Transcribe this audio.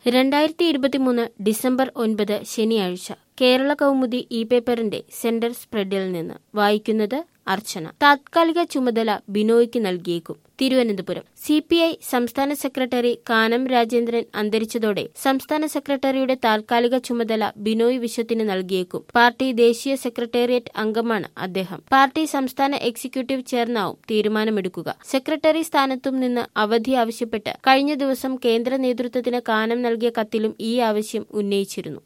രണ്ടായിരത്തി ഇരുപത്തിമൂന്ന് ഡിസംബർ ഒൻപത് ശനിയാഴ്ച Kerala Kaumudi e paper centre സ്പ്രെഡിൽ നിന്ന് വായിക്കുന്നത് അർച്ചന താത്കാലിക ചുമതല ബിനോയ്ക്ക് നൽകിയേക്കും തിരുവനന്തപുരം സി പി ഐ സംസ്ഥാന സെക്രട്ടറി കാനം രാജേന്ദ്രൻ അന്തരിച്ചതോടെ സംസ്ഥാന സെക്രട്ടറിയുടെ താൽക്കാലിക ചുമതല ബിനോയ് വിശ്വത്തിന് നൽകിയേക്കും പാർട്ടി ദേശീയ സെക്രട്ടേറിയറ്റ് അംഗമാണ് അദ്ദേഹം പാർട്ടി സംസ്ഥാന എക്സിക്യൂട്ടീവ് ചേർന്നാവും തീരുമാനമെടുക്കുക സെക്രട്ടറി സ്ഥാനത്തും നിന്ന് അവധി ആവശ്യപ്പെട്ട് കഴിഞ്ഞ ദിവസം കേന്ദ്ര നേതൃത്വത്തിന് കാനം നൽകിയ കത്തിലും ഈ ആവശ്യം ഉന്നയിച്ചിരുന്നു